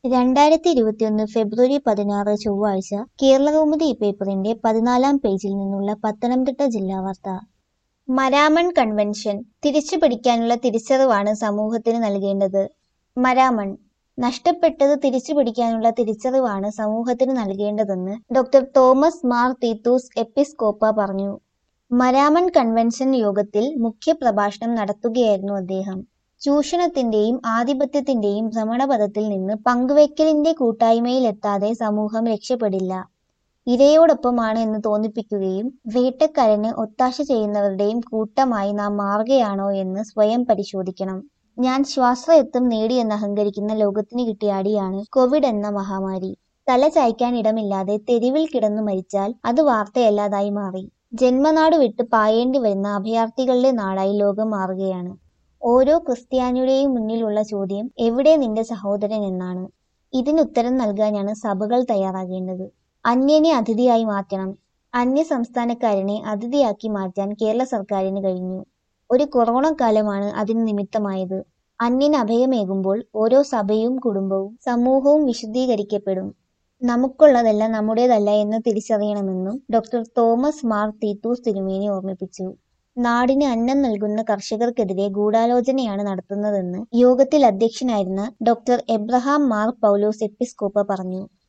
രണ്ടായിരത്തി ഇരുപത്തിയൊന്ന് ഫെബ്രുവരി പതിനാറ് ചൊവ്വാഴ്ച കേരളകൗമുദി പേപ്പറിന്റെ പതിനാലാം പേജിൽ നിന്നുള്ള പത്തനംതിട്ട ജില്ലാ വാർത്ത മരാമൺ കൺവെൻഷൻ തിരിച്ചു പിടിക്കാനുള്ള തിരിച്ചറിവാണ് സമൂഹത്തിന് നൽകേണ്ടത് മരാമൺ നഷ്ടപ്പെട്ടത് തിരിച്ചു പിടിക്കാനുള്ള തിരിച്ചറിവാണ് സമൂഹത്തിന് നൽകേണ്ടതെന്ന് ഡോക്ടർ തോമസ് മാർ തീത്തൂസ് എപ്പിസ്കോപ്പ പറഞ്ഞു മരാമൺ കൺവെൻഷൻ യോഗത്തിൽ മുഖ്യപ്രഭാഷണം നടത്തുകയായിരുന്നു അദ്ദേഹം ചൂഷണത്തിന്റെയും ആധിപത്യത്തിന്റെയും ഭ്രമണപഥത്തിൽ നിന്ന് പങ്കുവെക്കലിന്റെ കൂട്ടായ്മയിലെത്താതെ സമൂഹം രക്ഷപ്പെടില്ല ഇരയോടൊപ്പമാണ് എന്ന് തോന്നിപ്പിക്കുകയും വേട്ടക്കാരന് ഒത്താശ ചെയ്യുന്നവരുടെയും കൂട്ടമായി നാം മാറുകയാണോ എന്ന് സ്വയം പരിശോധിക്കണം ഞാൻ ശ്വാസയത്വം നേടിയെന്ന് അഹങ്കരിക്കുന്ന ലോകത്തിന് കിട്ടിയ അടിയാണ് കോവിഡ് എന്ന മഹാമാരി തല ചായ്ക്കാൻ ഇടമില്ലാതെ തെരുവിൽ കിടന്നു മരിച്ചാൽ അത് വാർത്തയല്ലാതായി മാറി ജന്മനാട് വിട്ട് പായേണ്ടി വരുന്ന അഭയാർത്ഥികളുടെ നാടായി ലോകം മാറുകയാണ് ഓരോ ക്രിസ്ത്യാനിയുടെയും മുന്നിലുള്ള ചോദ്യം എവിടെ നിന്റെ സഹോദരൻ എന്നാണ് ഇതിനുത്തരം നൽകാനാണ് സഭകൾ തയ്യാറാകേണ്ടത് അന്യനെ അതിഥിയായി മാറ്റണം അന്യ സംസ്ഥാനക്കാരനെ അതിഥിയാക്കി മാറ്റാൻ കേരള സർക്കാരിന് കഴിഞ്ഞു ഒരു കൊറോണ കാലമാണ് അതിന് നിമിത്തമായത് അന്യന് അഭയമേകുമ്പോൾ ഓരോ സഭയും കുടുംബവും സമൂഹവും വിശുദ്ധീകരിക്കപ്പെടും നമുക്കുള്ളതല്ല നമ്മുടേതല്ല എന്ന് തിരിച്ചറിയണമെന്നും ഡോക്ടർ തോമസ് മാർ തീത്തൂസ് തിരുമേനി ഓർമ്മിപ്പിച്ചു നാടിന് അന്നം നൽകുന്ന കർഷകർക്കെതിരെ ഗൂഢാലോചനയാണ് നടത്തുന്നതെന്ന് യോഗത്തിൽ അധ്യക്ഷനായിരുന്ന ഡോക്ടർ എബ്രഹാം മാർ പൗലോസ് എപ്പിസ്കോപ്പ പറഞ്ഞു